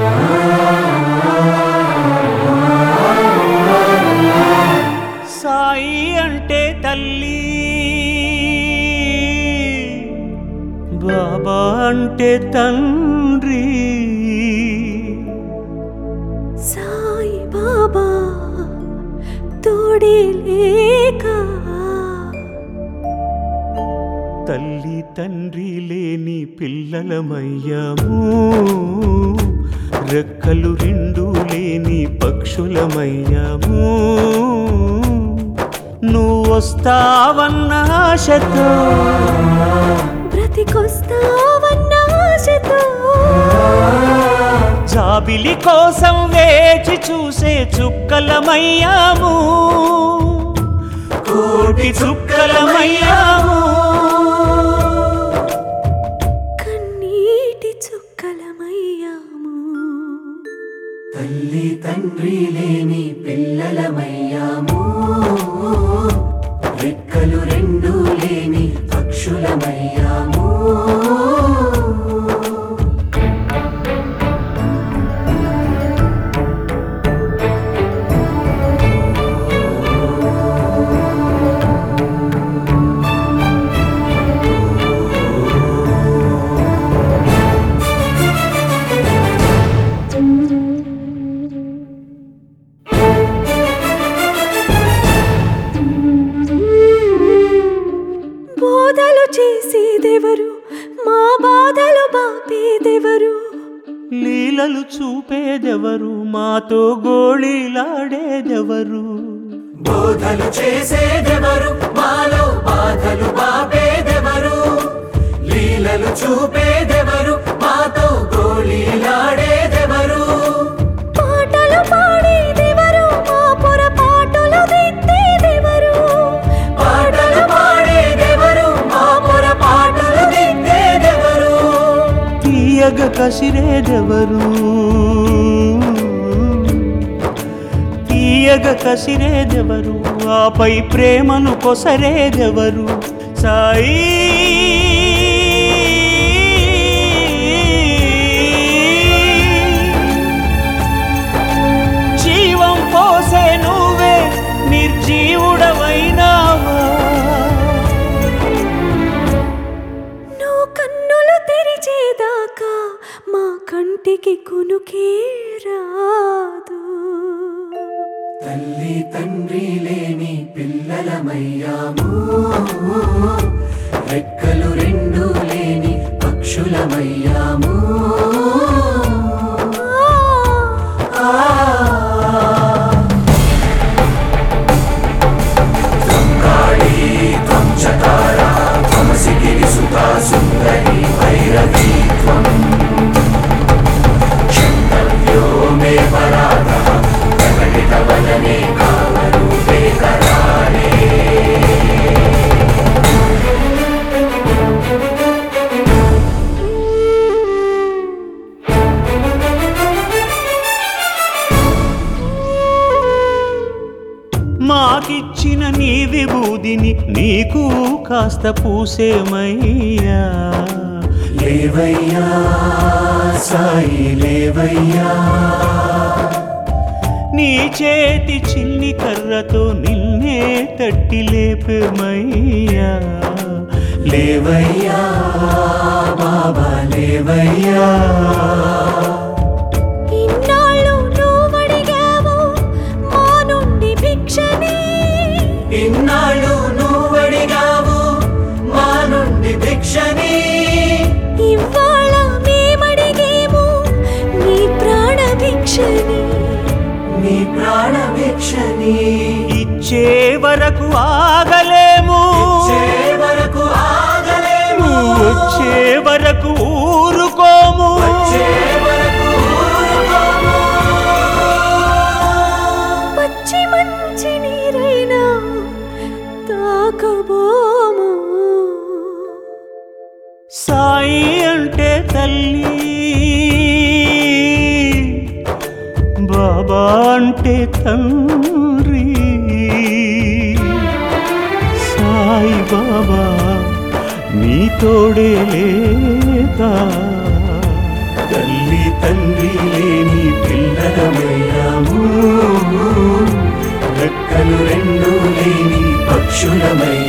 సాయి అంటే తల్లి బాబా అంటే తండ్రి సాయి బాబా తోడే లేక తల్లి తండ్రి లేని పిల్లలమయ్యాము రెక్కలు రెండు లేని పక్షులమయ్యాము నువ్వు వస్తావన్న ఆశతో బ్రతికొస్తావన్న ఆశతో జాబిలి కోసం వేచి చూసే చుక్కలమయ్యాము కోటి చుక్కలమయ్యాము కన్నీటి చుక్కలమయ్యాము తల్లి తండ్రి లేని పిల్లలమయ్యాము రెక్కలు రెండు లేని పక్షులమయ్యాము బోధలు చేసేదెవరు మా బాధలు బాపేదెవరు లీలలు చూపేదెవరు మాతో గోళీలాడేదెవరు బోధలు చేసేదెవరు మాలో బాధలు బాపేదెవరు లీలలు చూపేదెవరు మాతో గోళీలాడేదెవరు పాటలు పాడేదెవరు మా పొరపాటులు దిద్దేదెవరు పాటలు పాడేదెవరు మా పొరపాటులు దిద్దేదెవరు తీయగ కసిరేదెవరు తీయగ కసిరేదెవరు ఆపై ప్రేమను కొసరేదెవరు సాయి జీవం పోసే నువ్వే నిర్జీవుడవైనావా నువ్వు కన్నులు తెరిచేదాకా మా కంటికి కునుకే రాదు తల్లి తండ్రి లేని పిల్లలమయ్యాము రెక్కలు రెండు లేని పక్షులమయ్యాము ఆ, మాకిచ్చిన నీ విభూదిని నీకు కాస్త పూసేమయ్యా లేవయ్యా సాయి లేవయ్యా నీ చేతి చిన్ని కర్రతో నిన్నే తట్టి లేపేమయ్యా లేవయ్యా బాబా లేవయ్యా ఇన్నాళ్ళు నువ్వడిగావు మా నుండి భిక్షని ఇన్నాళ్ళు నువ్వడిగావు మా నుండి భిక్షని ఇవాళ మేమడిగేము నీ ప్రాణ భిక్షని నీ ప్రాణ భిక్షని ఇచ్చే వరకు ఆగలేము చే వరకు ఆగలేము నువ్వు వచ్చే వరకు ఊరుకోము వచ్చే వరకు ఊరుకోము. పచ్చి మంచి నీరైనా తాకబోము సాయి అంటే తల్లి బాబా అంటే తండ్రి సాయి బాబా నీ తోడే లేక తల్లి తండ్రి లేని పిల్లలమయ్యాము రెక్కలు రెండు లేని పక్షులమయ్యాము